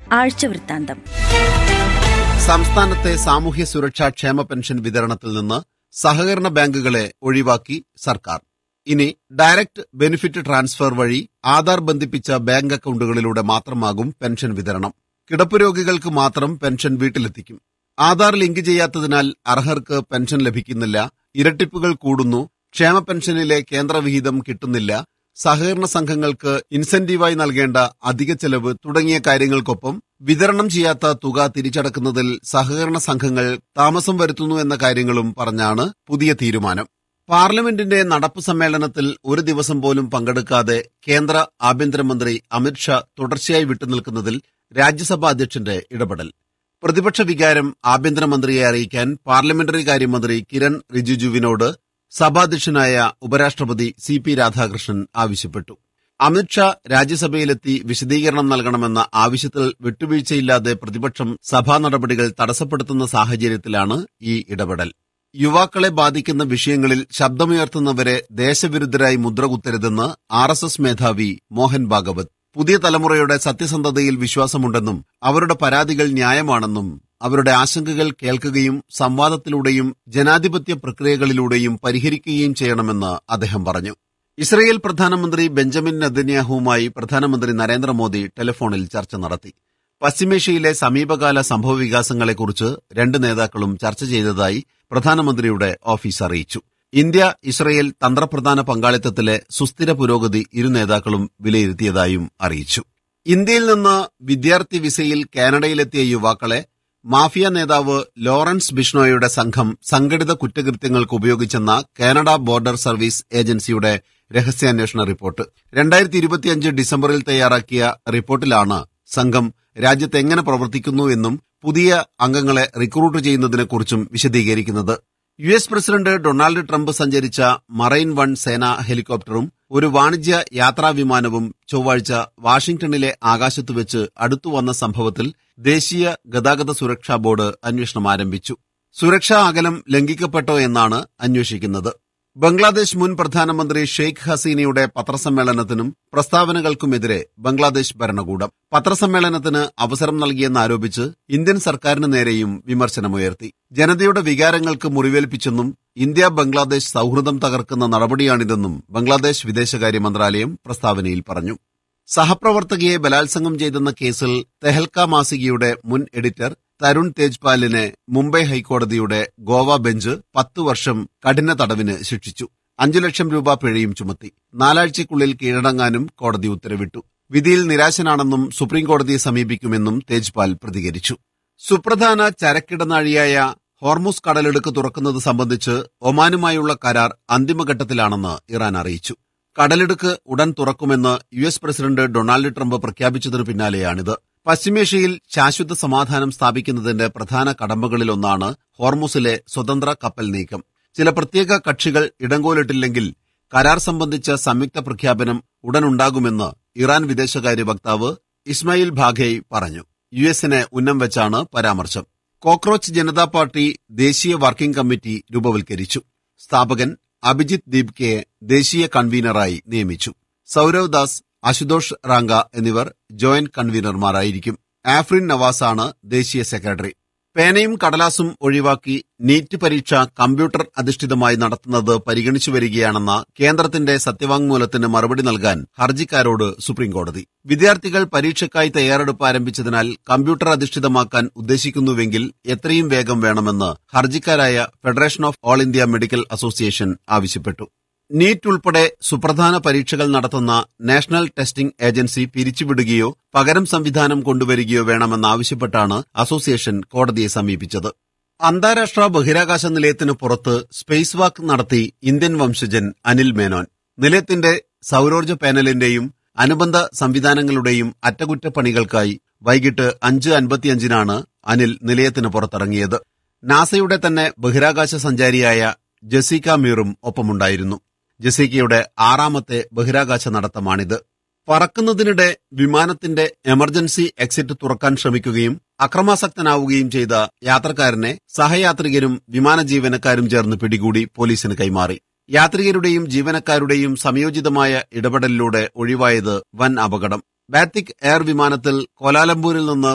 ആഴ്ചവൃത്താന്തം സംസ്ഥാനത്തെ സാമൂഹ്യ സുരക്ഷാ ക്ഷേമ പെൻഷൻ വിതരണത്തിൽ നിന്ന് സഹകരണ ബാങ്കുകളെ ഒഴിവാക്കി സർക്കാർ ഇനി ഡയറക്ട് ബെനിഫിറ്റ് ട്രാൻസ്ഫർ വഴി ആധാർ ബന്ധിപ്പിച്ച ബാങ്ക് അക്കൗണ്ടുകളിലൂടെ മാത്രമാകും പെൻഷൻ വിതരണം കിടപ്പ് രോഗികൾക്ക് മാത്രം പെൻഷൻ വീട്ടിലെത്തിക്കും ആധാർ ലിങ്ക് ചെയ്യാത്തതിനാൽ അർഹർക്ക് പെൻഷൻ ലഭിക്കുന്നില്ല ഇരട്ടിപ്പുകൾ കൂടുന്നു ക്ഷേമ പെൻഷനിലെ കേന്ദ്രവിഹിതം കിട്ടുന്നില്ല സഹകരണ സംഘങ്ങൾക്ക് ഇൻസെന്റീവായി നൽകേണ്ട അധിക ചെലവ് തുടങ്ങിയ കാര്യങ്ങൾക്കൊപ്പം വിതരണം ചെയ്യാത്ത തുക തിരിച്ചടക്കുന്നതിൽ സഹകരണ സംഘങ്ങൾ താമസം വരുത്തുന്നു എന്ന കാര്യങ്ങളും പറഞ്ഞാണ് പുതിയ തീരുമാനം പാർലമെന്റിന്റെ നടപ്പ് സമ്മേളനത്തിൽ ഒരു ദിവസം പോലും പങ്കെടുക്കാതെ കേന്ദ്ര ആഭ്യന്തരമന്ത്രി അമിത്ഷാ തുടർച്ചയായി വിട്ടുനിൽക്കുന്നതിൽ രാജ്യസഭാ അധ്യക്ഷന്റെ ഇടപെടൽ പ്രതിപക്ഷ വികാരം ആഭ്യന്തരമന്ത്രിയെ അറിയിക്കാൻ പാർലമെന്ററി കാര്യമന്ത്രി കിരൺ റിജിജുവിനോട് സഭാധ്യക്ഷനായ ഉപരാഷ്ട്രപതി സി പി രാധാകൃഷ്ണൻ ആവശ്യപ്പെട്ടു അമിത്ഷാ രാജ്യസഭയിലെത്തി വിശദീകരണം നൽകണമെന്ന ആവശ്യത്തിൽ വിട്ടുവീഴ്ചയില്ലാതെ പ്രതിപക്ഷം സഭാ നടപടികൾ തടസ്സപ്പെടുത്തുന്ന സാഹചര്യത്തിലാണ് ഈ ഇടപെടൽ യുവാക്കളെ ബാധിക്കുന്ന വിഷയങ്ങളിൽ ശബ്ദമുയർത്തുന്നവരെ ദേശവിരുദ്ധരായി മുദ്രകുത്തരുതെന്ന് ആർ എസ് എസ് മേധാവി മോഹൻ ഭാഗവത് പുതിയ തലമുറയുടെ സത്യസന്ധതയിൽ വിശ്വാസമുണ്ടെന്നും അവരുടെ പരാതികൾ ന്യായമാണെന്നും അവരുടെ ആശങ്കകൾ കേൾക്കുകയും സംവാദത്തിലൂടെയും ജനാധിപത്യ പ്രക്രിയകളിലൂടെയും പരിഹരിക്കുകയും ചെയ്യണമെന്ന് അദ്ദേഹം പറഞ്ഞു ഇസ്രയേൽ പ്രധാനമന്ത്രി ബെഞ്ചമിൻ നെതന്യാഹുവുമായി പ്രധാനമന്ത്രി നരേന്ദ്രമോദി ടെലിഫോണിൽ ചർച്ച നടത്തി പശ്ചിമേഷ്യയിലെ സമീപകാല സംഭവവികാസങ്ങളെക്കുറിച്ച് രണ്ട് നേതാക്കളും ചർച്ച ചെയ്തതായി പ്രധാനമന്ത്രിയുടെ ഓഫീസ് അറിയിച്ചു ഇന്ത്യ ഇസ്രയേൽ തന്ത്രപ്രധാന പങ്കാളിത്തത്തിലെ സുസ്ഥിര പുരോഗതി ഇരു നേതാക്കളും വിലയിരുത്തിയതായും അറിയിച്ചു ഇന്ത്യയിൽ നിന്ന് വിദ്യാർത്ഥി വിസയിൽ കാനഡയിലെത്തിയ യുവാക്കളെ മാഫിയ നേതാവ് ലോറൻസ് ബിഷ്ണോയുടെ സംഘം സംഘടിത കുറ്റകൃത്യങ്ങൾക്ക് ഉപയോഗിച്ചെന്ന കാനഡ ബോർഡർ സർവീസ് ഏജൻസിയുടെ രഹസ്യാന്വേഷണ റിപ്പോർട്ട് രണ്ടായിരത്തി ഇരുപത്തിയഞ്ച് ഡിസംബറിൽ തയ്യാറാക്കിയ റിപ്പോർട്ടിലാണ് സംഘം രാജ്യത്ത് എങ്ങനെ പ്രവർത്തിക്കുന്നു എന്നും പുതിയ അംഗങ്ങളെ റിക്രൂട്ട് ചെയ്യുന്നതിനെക്കുറിച്ചും വിശദീകരിക്കുന്നത് U S president Donald Trump സഞ്ചരിച്ച മറൈൻ വൺ സേനാ ഹെലികോപ്റ്ററും ഒരു വാണിജ്യ യാത്രാ വിമാനവും ചൊവ്വാഴ്ച വാഷിംഗ്ടണിലെ ആകാശത്ത് വെച്ച് അടുത്തുവന്ന സംഭവത്തിൽ ദേശീയ ഗതാഗത സുരക്ഷാ ബോർഡ് അന്വേഷണം ആരംഭിച്ചു സുരക്ഷാ അകലം ലംഘിക്കപ്പെട്ടോ എന്നാണ് അന്വേഷിക്കുന്നത് ബംഗ്ലാദേശ് മുൻ പ്രധാനമന്ത്രി ഷെയ്ഖ് ഹസീനയുടെ പത്രസമ്മേളനത്തിനും പ്രസ്താവനകൾക്കുമെതിരെ ബംഗ്ലാദേശ് ഭരണകൂടം പത്രസമ്മേളനത്തിന് അവസരം നൽകിയെന്നാരോപിച്ച് ഇന്ത്യൻ സർക്കാരിന് നേരെയും വിമർശനമുയർത്തി ജനതയുടെ വികാരങ്ങൾക്ക് മുറിവേൽപ്പിച്ചെന്നും ഇന്ത്യ ബംഗ്ലാദേശ് സൌഹൃദം തകർക്കുന്ന നടപടിയാണിതെന്നും ബംഗ്ലാദേശ് വിദേശകാര്യ മന്ത്രാലയം പ്രസ്താവനയിൽ പറഞ്ഞു സഹപ്രവർത്തകയെ ബലാത്സംഗം ചെയ്തെന്ന കേസിൽ തെഹൽക്ക മാസികയുടെ മുൻ എഡിറ്റർ തരുൺ തേജ്പാലിനെ മുംബൈ ഹൈക്കോടതിയുടെ ഗോവ ബെഞ്ച് പത്തു വർഷം കഠിന തടവിന് ശിക്ഷിച്ചു അഞ്ചു ലക്ഷം രൂപ പിഴയും ചുമത്തി നാലാഴ്ചയ്ക്കുള്ളിൽ കീഴടങ്ങാനും കോടതി ഉത്തരവിട്ടു വിധിയിൽ നിരാശനാണെന്നും സുപ്രീംകോടതിയെ സമീപിക്കുമെന്നും തേജ്പാൽ പ്രതികരിച്ചു സുപ്രധാന ചരക്കിടനാഴിയായ ഹോർമുസ് കടലെടുക്ക് തുറക്കുന്നത് സംബന്ധിച്ച് ഒമാനുമായുള്ള കരാർ അന്തിമഘട്ടത്തിലാണെന്ന് ഇറാൻ അറിയിച്ചു കടലിടുക്ക് ഉടൻ തുറക്കുമെന്ന് U S president Donald Trump പ്രഖ്യാപിച്ചതിനു പിന്നാലെയാണിത് പശ്ചിമേഷ്യയിൽ ശാശ്വത സമാധാനം സ്ഥാപിക്കുന്നതിന്റെ പ്രധാന കടമ്പകളിലൊന്നാണ് ഹോർമുസിലെ സ്വതന്ത്ര കപ്പൽ നീക്കം ചില പ്രത്യേക കക്ഷികൾ ഇടങ്കോലിട്ടില്ലെങ്കിൽ കരാർ സംബന്ധിച്ച സംയുക്ത പ്രഖ്യാപനം ഉടനുണ്ടാകുമെന്ന് ഇറാൻ വിദേശകാര്യ വക്താവ് ഇസ്മായിൽ ഭാഗേയ് പറഞ്ഞു യു എസിനെ ഉന്നം വെച്ചാണ് പരാമർശം കോക്രോച്ച് ജനതാ പാർട്ടി ദേശീയ വർക്കിംഗ് കമ്മിറ്റി രൂപവൽക്കരിച്ചു സ്ഥാപകൻ അഭിജിത് ദീപ്കയെ ദേശീയ കൺവീനറായി നിയമിച്ചു സൌരവ് ദാസ് അശുതോഷ് റാങ്ക എന്നിവർ ജോയിന്റ് കൺവീനർമാരായിരിക്കും ആഫ്രിൻ നവാസാണ് ദേശീയ സെക്രട്ടറി പേനയും കടലാസും ഒഴിവാക്കി നീറ്റ് പരീക്ഷ കമ്പ്യൂട്ടർ അധിഷ്ഠിതമായി നടത്തുന്നത് പരിഗണിച്ചു വരികയാണെന്ന കേന്ദ്രത്തിന്റെ സത്യവാങ്മൂലത്തിന് മറുപടി നൽകാൻ ഹർജിക്കാരോട് സുപ്രീംകോടതി വിദ്യാർത്ഥികൾ പരീക്ഷയ്ക്കായി തയ്യാറെടുപ്പ് ആരംഭിച്ചതിനാൽ കമ്പ്യൂട്ടർ അധിഷ്ഠിതമാക്കാൻ ഉദ്ദേശിക്കുന്നുവെങ്കിൽ എത്രയും വേഗം വേണമെന്ന് ഹർജിക്കാരായ federation of all India medical association ആവശ്യപ്പെട്ടു നീറ്റ് ഉൾപ്പെടെ സുപ്രധാന പരീക്ഷകൾ നടത്തുന്ന നാഷണൽ ടെസ്റ്റിംഗ് ഏജൻസി പിരിച്ചുവിടുകയോ പകരം സംവിധാനം കൊണ്ടുവരികയോ വേണമെന്നാവശ്യപ്പെട്ടാണ് അസോസിയേഷൻ കോടതിയെ സമീപിച്ചത് അന്താരാഷ്ട്ര ബഹിരാകാശ നിലയത്തിന് പുറത്ത് സ്പേസ് വാക്ക് നടത്തി ഇന്ത്യൻ വംശജൻ അനിൽ മേനോൻ നിലയത്തിന്റെ സൌരോർജ്ജ പാനലിന്റെയും അനുബന്ധ സംവിധാനങ്ങളുടെയും അറ്റകുറ്റപ്പണികൾക്കായി വൈകിട്ട് അഞ്ച് അൻപത്തിയഞ്ചിനാണ് അനിൽ നിലയത്തിന് പുറത്തിറങ്ങിയത് നാസയുടെ തന്നെ ബഹിരാകാശ സഞ്ചാരിയായ ജസീക്ക മീറും ഒപ്പമുണ്ടായിരുന്നു ജസീക്കയുടെ ആറാമത്തെ ബഹിരാകാശ നടത്തമാണിത് പറക്കുന്നതിനിടെ വിമാനത്തിന്റെ എമർജൻസി എക്സിറ്റ് തുറക്കാൻ ശ്രമിക്കുകയും അക്രമാസക്തനാവുകയും ചെയ്ത യാത്രക്കാരനെ സഹയാത്രികരും വിമാന ജീവനക്കാരും ചേർന്ന് പിടികൂടി പോലീസിന് കൈമാറി യാത്രികരുടെയും ജീവനക്കാരുടെയും സംയോജിതമായ ഇടപെടലിലൂടെ ഒഴിവായത് വൻ അപകടം ബാത്തിക് എയർ വിമാനത്തിൽ കോലാലംപൂരിൽ നിന്ന്